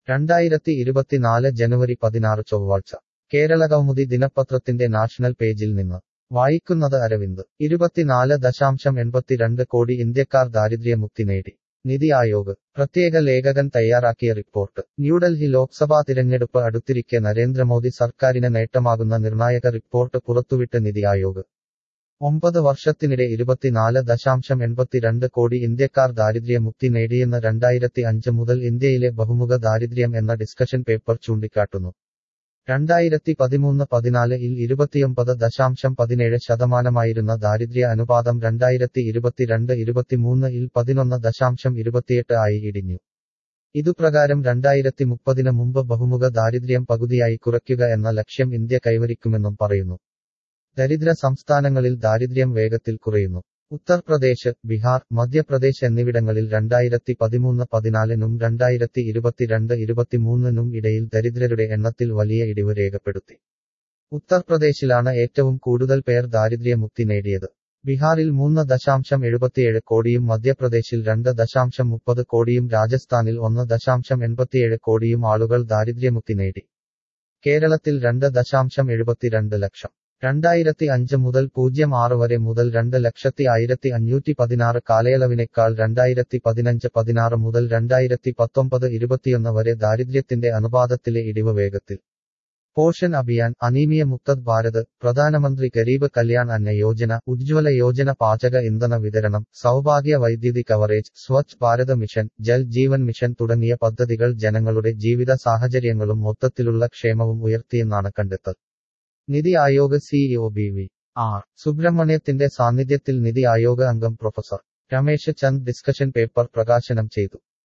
രണ്ടായിരത്തി ഇരുപത്തിനാല് ജനുവരി പതിനാറ് ചൊവ്വാഴ്ച കേരള കൗമുദി ദിനപത്രത്തിന്റെ നാഷണൽ പേജിൽ നിന്ന് വായിക്കുന്നത് അരവിന്ദ് ഇരുപത്തിനാല് ദശാംശം എൺപത്തിരണ്ട് കോടി ഇന്ത്യക്കാർ ദാരിദ്ര്യമുക്തി നേടി നിതി ആയോഗ് പ്രത്യേക ലേഖകൻ തയ്യാറാക്കിയ റിപ്പോർട്ട് ന്യൂഡൽഹി ലോക്സഭാ തിരഞ്ഞെടുപ്പ് അടുത്തിരിക്കെ നരേന്ദ്രമോദി സർക്കാരിന് നേട്ടമാകുന്ന നിർണായക റിപ്പോർട്ട് പുറത്തുവിട്ട് നിതി ആയോഗ് ഒമ്പത് വർഷത്തിനിടെ ഇരുപത്തിനാല് ദശാംശം എൺപത്തിരണ്ട് കോടി ഇന്ത്യക്കാർ ദാരിദ്ര്യമുക്തി നേടിയെന്ന് രണ്ടായിരത്തി അഞ്ച് മുതൽ ഇന്ത്യയിലെ ബഹുമുഖ ദാരിദ്ര്യം എന്ന ഡിസ്കഷൻ പേപ്പർ ചൂണ്ടിക്കാട്ടുന്നു രണ്ടായിരത്തി പതിമൂന്ന് പതിനാല് ഇൽ ഇരുപത്തിയൊമ്പത് ദശാംശം പതിനേഴ് ശതമാനമായിരുന്ന ദാരിദ്ര്യ അനുപാതം രണ്ടായിരത്തി ഇരുപത്തിരണ്ട് ഇരുപത്തിമൂന്ന് ഇൽ പതിനൊന്ന് ദശാംശം ഇരുപത്തിയെട്ട് ആയി ഇടിഞ്ഞു ഇതുപ്രകാരം രണ്ടായിരത്തി മുപ്പതിന് മുമ്പ് ബഹുമുഖ ദാരിദ്ര്യം പകുതിയായി കുറയ്ക്കുക എന്ന ലക്ഷ്യം ഇന്ത്യ കൈവരിക്കുമെന്നും പറയുന്നു ദരിദ്ര സംസ്ഥാനങ്ങളിൽ ദാരിദ്ര്യം വേഗത്തിൽ കുറയുന്നു ഉത്തർപ്രദേശ് ബീഹാർ മധ്യപ്രദേശ് എന്നിവിടങ്ങളിൽ രണ്ടായിരത്തി പതിമൂന്ന് പതിനാലിനും രണ്ടായിരത്തി ഇരുപത്തിരണ്ട് ഇരുപത്തിമൂന്നിനും ഇടയിൽ ദരിദ്രരുടെ എണ്ണത്തിൽ വലിയ ഇടിവ് രേഖപ്പെടുത്തി ഉത്തർപ്രദേശിലാണ് ഏറ്റവും കൂടുതൽ പേർ ദാരിദ്ര്യമുക്തി നേടിയത് ബീഹാറിൽ മൂന്ന് ദശാംശം എഴുപത്തിയേഴ് കോടിയും മധ്യപ്രദേശിൽ രണ്ട് ദശാംശം മുപ്പത് കോടിയും രാജസ്ഥാനിൽ ഒന്ന് ദശാംശം എൺപത്തിയേഴ് കോടിയും ആളുകൾ ദാരിദ്ര്യമുക്തി നേടി കേരളത്തിൽ രണ്ട് ദശാംശം എഴുപത്തിരണ്ട് ലക്ഷം രണ്ടായിരത്തി അഞ്ച് മുതൽ പൂജ്യം ആറ് വരെ മുതൽ രണ്ട് ലക്ഷത്തി ആയിരത്തി അഞ്ഞൂറ്റി പതിനാറ് കാലയളവിനേക്കാൾ രണ്ടായിരത്തി പതിനഞ്ച് പതിനാറ് മുതൽ രണ്ടായിരത്തി പത്തൊമ്പത് ഇരുപത്തിയൊന്ന് വരെ ദാരിദ്ര്യത്തിന്റെ അനുപാതത്തിലെ ഇടിവ് വേഗത്തിൽ പോഷൻ അഭിയാൻ അനീമിയ മുക്തത് ഭാരത് പ്രധാനമന്ത്രി ഗരീബ് കല്യാൺ അന്ന യോജന ഉജ്ജ്വല യോജന പാചക ഇന്ധന വിതരണം സൗഭാഗ്യ വൈദ്യുതി coverage Swachh Bharat mission Jal Jeevan mission തുടങ്ങിയ പദ്ധതികൾ ജനങ്ങളുടെ ജീവിത സാഹചര്യങ്ങളും മൊത്തത്തിലുള്ള ക്ഷേമവും ഉയർത്തിയെന്നാണ് കണ്ടെത്തൽ NITI Aayog CEO B V R സുബ്രഹ്മണ്യത്തിന്റെ സാന്നിധ്യത്തിൽ നിതി ആയോഗ് അംഗം professor Ramesh Chand discussion paper പ്രകാശനം ചെയ്തു